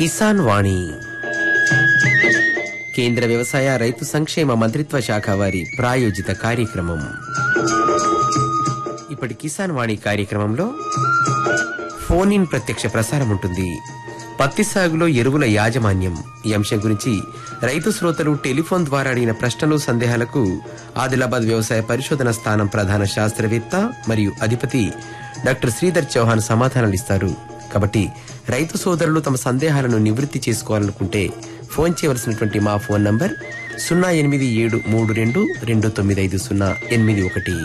కిసాన్ వాణి కేంద్ర వ్యవసాయ రైతు సంక్షేమ మంత్రిత్వ శాఖ వారి ప్రాయోజిత కార్యక్రమం ఇప్పటి కిసాన్ వాణి కార్యక్రమంలో ఫోన్ ఇన్ ప్రత్యక్ష ప్రసారం ఉంటుంది పత్తి సాగులో ఎరువుల యాజమాన్యం ఈ అంశం గురించి రైతు శ్రోతలు టెలిఫోన్ ద్వారా అడిగిన ప్రశ్నలు సందేహాలకు ఆదిలాబాద్ వ్యవసాయ పరిశోధన స్థానం ప్రధాన శాస్త్రవేత్త మరియు అధిపతి డాక్టర్ శ్రీధర్ చౌహాన్ సమాధానాలు ఇస్తారు కాబట్టి రైతు సోదరులు తమ సందేహాలను నివృత్తి చేసుకోవాలనుకుంటే ఫోన్ చేయవలసినటువంటి మా ఫోన్ నంబర్ సున్నా ఎనిమిది ఏడు మూడు రెండు రెండు తొమ్మిది ఐదు సున్నా ఎనిమిది ఒకటి